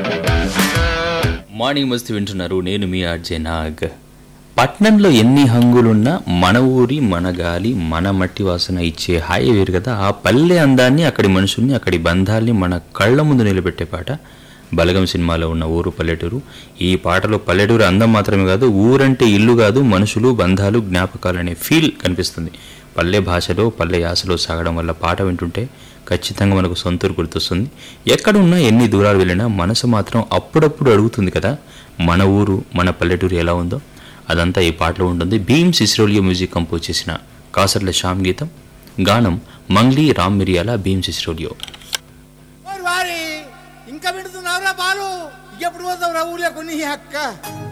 morning మస్తు వింటున్నారు నేను మీ ఆర్జే నాగ్ పట్నంలో ఎన్ని హంగులున్నా మన ఊరి మన గాలి మన మట్టి వాసన ఇచ్చే హాయి వేరు కదా ఆ పల్లె అందాన్ని అక్కడి మనుషుల్ని అక్కడి బంధాల్ని మన కళ్ళ ముందు నిలబెట్టే పాట బలగం సినిమాలో ఉన్న ఊరు పల్లెటూరు ఈ పాటలో పల్లెటూరు అందం మాత్రమే కాదు ఊరంటే ఇల్లు కాదు మనుషులు బంధాలు జ్ఞాపకాలు అనే ఫీల్ కనిపిస్తుంది పల్లె భాషలో పల్లె యాసలో సాగడం వల్ల పాట వింటుంటే ఖచ్చితంగా మనకు సొంతూరు గుర్తొస్తుంది ఎక్కడున్నా ఎన్ని దూరాలు వెళ్ళినా మనసు మాత్రం అప్పుడప్పుడు అడుగుతుంది కదా మన ఊరు మన పల్లెటూరు ఎలా ఉందో అదంతా ఈ పాటలో ఉంటుంది భీమ్ సిస్రోలియో మ్యూజిక్ కంపోజ్ చేసిన కాసర్ల శ్యామ్ గీతం గానం మంగ్లీ రామ్ మిరియాల భీమ్ సిస్రోలియో ఓరి వారి ఇంకా పెడుతున్నావురా బాలు ఎప్పుడు పోతావురా ఊర్లో కొన్ని అక్క